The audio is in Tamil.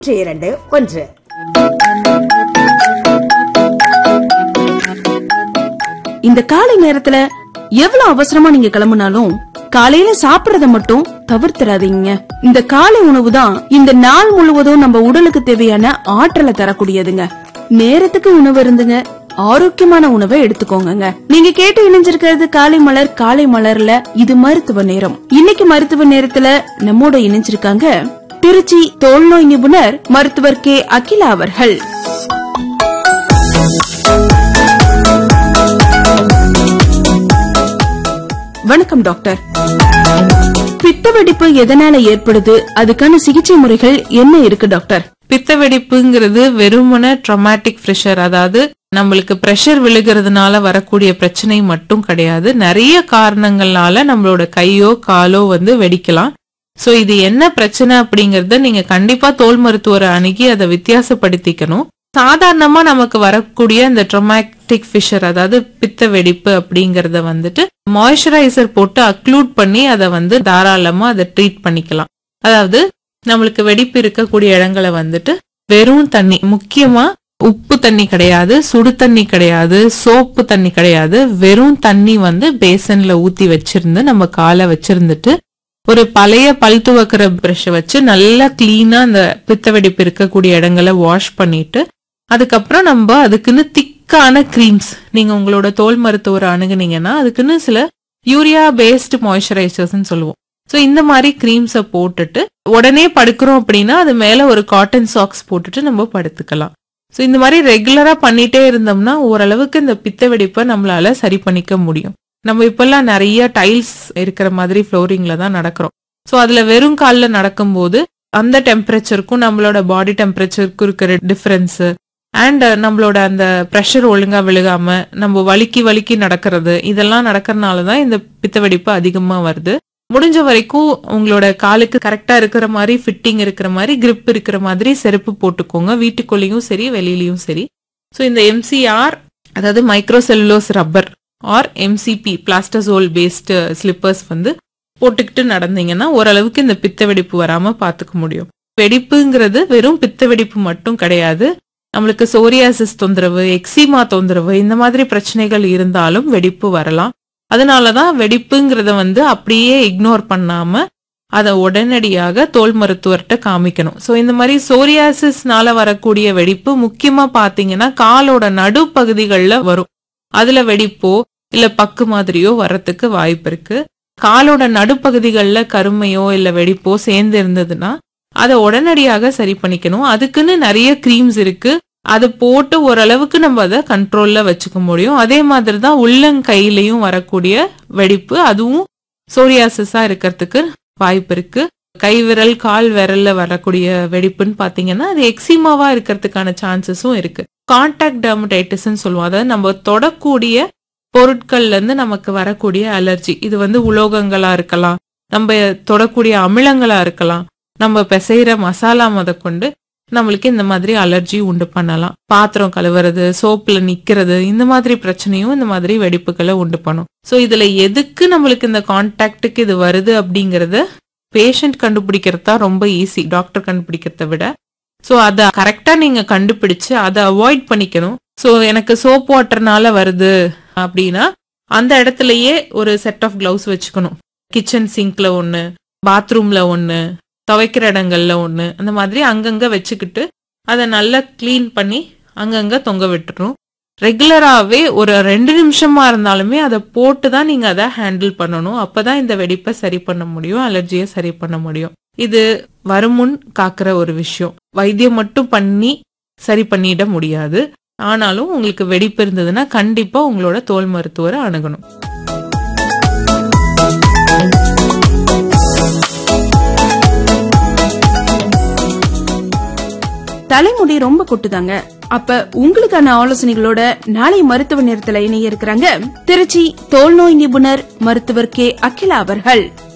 நூற்றி இரண்டு ஒன்று இந்த காலை நேரத்துல எவ்வளவு அவசரமா நீங்க கிளம்புனாலும் காலையில சாப்பிடறத மட்டும் தவிர்த்திடாதீங்க இந்த காலை உணவு தான் இந்த நாள் முழுவதும் நம்ம உடலுக்கு தேவையான ஆற்றலை தரக்கூடியதுங்க நேரத்துக்கு உணவு இருந்துங்க ஆரோக்கியமான உணவை எடுத்துக்கோங்க நீங்க கேட்டு இணைஞ்சிருக்கிறது காலை மலர் காலை மலர்ல இது மருத்துவ நேரம் இன்னைக்கு மருத்துவ நேரத்துல நம்மோட இணைஞ்சிருக்காங்க திருச்சி தோல்நோய் நிபுணர் மருத்துவர் கே அகிலா அவர்கள் வணக்கம் டாக்டர் பித்த வெடிப்பு எதனால ஏற்படுது அதுக்கான சிகிச்சை முறைகள் என்ன இருக்கு டாக்டர் பித்த வெடிப்புங்கிறது வெறுமன ட்ரமாட்டிக் ப்ரெஷர் அதாவது நம்மளுக்கு ப்ரெஷர் விழுகிறதுனால வரக்கூடிய பிரச்சனை மட்டும் கிடையாது நிறைய காரணங்கள்னால நம்மளோட கையோ காலோ வந்து வெடிக்கலாம் சோ இது என்ன பிரச்சனை அப்படிங்கறத நீங்க கண்டிப்பா தோல் மருத்துவரை அணுகி அதை வித்தியாசப்படுத்திக்கணும் சாதாரணமா நமக்கு வரக்கூடிய இந்த ட்ரமாட்டிக் ஃபிஷர் அதாவது பித்த வெடிப்பு அப்படிங்கறத வந்துட்டு மாய்ஸ்சரைசர் போட்டு அக்ளூட் பண்ணி அதை வந்து தாராளமா அதை ட்ரீட் பண்ணிக்கலாம் அதாவது நம்மளுக்கு வெடிப்பு இருக்கக்கூடிய இடங்களை வந்துட்டு வெறும் தண்ணி முக்கியமா உப்பு தண்ணி கிடையாது சுடு தண்ணி கிடையாது சோப்பு தண்ணி கிடையாது வெறும் தண்ணி வந்து பேசன்ல ஊத்தி வச்சிருந்து நம்ம காலை வச்சிருந்துட்டு ஒரு பழைய பல் துவக்கிற பிரஷ் வச்சு நல்லா கிளீனா அந்த பித்த வெடிப்பு இருக்கக்கூடிய இடங்களை வாஷ் பண்ணிட்டு அதுக்கப்புறம் நம்ம அதுக்குன்னு திக்கான க்ரீம்ஸ் நீங்க உங்களோட தோல் மருத்துவரை அணுகுனீங்கன்னா அதுக்குன்னு சில யூரியா பேஸ்டு மாய்ஸ்சரைசர்ஸ்னு சொல்லுவோம் ஸோ இந்த மாதிரி க்ரீம்ஸை போட்டுட்டு உடனே படுக்கிறோம் அப்படின்னா அது மேல ஒரு காட்டன் சாக்ஸ் போட்டுட்டு நம்ம படுத்துக்கலாம் ஸோ இந்த மாதிரி ரெகுலரா பண்ணிட்டே இருந்தோம்னா ஓரளவுக்கு இந்த பித்த வெடிப்பை நம்மளால சரி பண்ணிக்க முடியும் நம்ம இப்பெல்லாம் நிறைய டைல்ஸ் இருக்கிற மாதிரி ஃப்ளோரிங்ல தான் நடக்கிறோம் ஸோ அதுல வெறும் காலில் நடக்கும்போது அந்த டெம்பரேச்சருக்கும் நம்மளோட பாடி டெம்பரேச்சருக்கும் இருக்கிற டிஃபரன்ஸ் அண்ட் நம்மளோட அந்த ப்ரெஷர் ஒழுங்கா விழுகாம நம்ம வலிக்கி வலிக்கி நடக்கிறது இதெல்லாம் நடக்கறனால தான் இந்த பித்த வெடிப்பு அதிகமா வருது முடிஞ்ச வரைக்கும் உங்களோட காலுக்கு கரெக்டா இருக்கிற மாதிரி ஃபிட்டிங் இருக்கிற மாதிரி grip இருக்கிற மாதிரி செருப்பு போட்டுக்கோங்க வீட்டுக்குள்ளேயும் சரி வெளியிலயும் சரி ஸோ இந்த எம்சிஆர் அதாவது microcellulose rubber R MCP plastisol based slippers வந்து போட்டுக்கிட்டு நடந்தீங்கன்னா ஓரளவுக்கு இந்த பித்த வெடிப்பு வராம பாத்துக்க முடியும் வெடிப்புங்கிறது வெறும் பித்த வெடிப்பு மட்டும் கிடையாது நம்மளுக்கு சோரியாசிஸ் தொந்தரவு எக்ஸிமா தொந்தரவு இந்த மாதிரி பிரச்சனைகள் இருந்தாலும் வெடிப்பு வரலாம் அதனாலதான் வெடிப்புங்கிறத வந்து அப்படியே இக்னோர் பண்ணாம அதை உடனடியாக தோல் மருத்துவர்கிட்ட காமிக்கணும் ஸோ இந்த மாதிரி சோரியாசிஸ்னால வரக்கூடிய வெடிப்பு முக்கியமா பாத்தீங்கன்னா காலோட நடுப்பகுதிகளில் வரும் அதுல வெடிப்போ இல்ல பக்கு மாதிரியோ வரத்துக்கு வாய்ப்பு இருக்கு காலோட நடுப்பகுதிகளில் கருமையோ இல்ல வெடிப்போ சேர்ந்து இருந்ததுன்னா அதை உடனடியாக சரி பண்ணிக்கணும் அதுக்குன்னு நிறைய க்ரீம்ஸ் இருக்கு அதை போட்டு ஓரளவுக்கு நம்ம அதை கண்ட்ரோல்ல வச்சுக்க முடியும் அதே மாதிரி தான் உள்ளங்கையிலையும் வரக்கூடிய வெடிப்பு அதுவும் சோரியாசிஸா இருக்கிறதுக்கு வாய்ப்பு இருக்கு கை விரல் கால் விரல்ல வரக்கூடிய வெடிப்புன்னு பாத்தீங்கன்னா அது எக்ஸிமாவா இருக்கிறதுக்கான சான்சஸும் இருக்கு கான்டாக்ட் டெர்மடைட்டிஸ்ன்னு சொல்லுவோம் அதாவது நம்ம தொடக்கூடிய பொருட்கள்ல இருந்து நமக்கு வரக்கூடிய அலர்ஜி இது வந்து உலோகங்களா இருக்கலாம் நம்ம தொடக்கூடிய அமிலங்களா இருக்கலாம் நம்ம பிசைற மசாலா முத கொண்டு நம்மளுக்கு இந்த மாதிரி அலர்ஜி உண்டு பண்ணலாம் பாத்திரம் கழுவுறது சோப்புல நிக்கிறது இந்த மாதிரி பிரச்சனையும் இந்த மாதிரி வெடிப்புகளை உண்டு பண்ணும் சோ இதுல எதுக்கு நம்மளுக்கு இந்த கான்டாக்டுக்கு இது வருது அப்படிங்கறத பேஷண்ட் கண்டுபிடிக்கிறது தான் ரொம்ப ஈஸி டாக்டர் கண்டுபிடிக்கிறத விட சோ அதை கரெக்டா நீங்க கண்டுபிடிச்சு அதை அவாய்ட் பண்ணிக்கணும் சோ எனக்கு சோப் வாட்டர்னால வருது அப்படின்னா அந்த இடத்துலயே ஒரு செட் ஆஃப் கிளவுஸ் வச்சுக்கணும் கிச்சன் சிங்க்ல ஒன்னு பாத்ரூம்ல ஒன்னு துவைக்கிற இடங்கள்ல ஒண்ணு அந்த மாதிரி அங்கங்க வச்சுக்கிட்டு அதை நல்லா க்ளீன் பண்ணி அங்கங்க தொங்க விட்டுறணும் ரெகுலராகவே ஒரு ரெண்டு நிமிஷமா இருந்தாலுமே அதை போட்டு தான் நீங்க அதை ஹேண்டில் பண்ணணும் அப்பதான் இந்த வெடிப்பை சரி பண்ண முடியும் அலர்ஜியை சரி பண்ண முடியும் இது வருமுன் காக்கிற ஒரு விஷயம் வைத்தியம் மட்டும் பண்ணி சரி பண்ணிட முடியாது ஆனாலும் உங்களுக்கு வெடிப்பு இருந்ததுன்னா கண்டிப்பா உங்களோட தோல் மருத்துவரை அணுகணும் தலைமுடி ரொம்ப கொட்டுதாங்க அப்ப உங்களுக்கான ஆலோசனைகளோட நாளை மருத்துவ நேரத்துல இணைய இருக்கிறாங்க திருச்சி தோல்நோய் நிபுணர் மருத்துவர் கே அகிலா அவர்கள்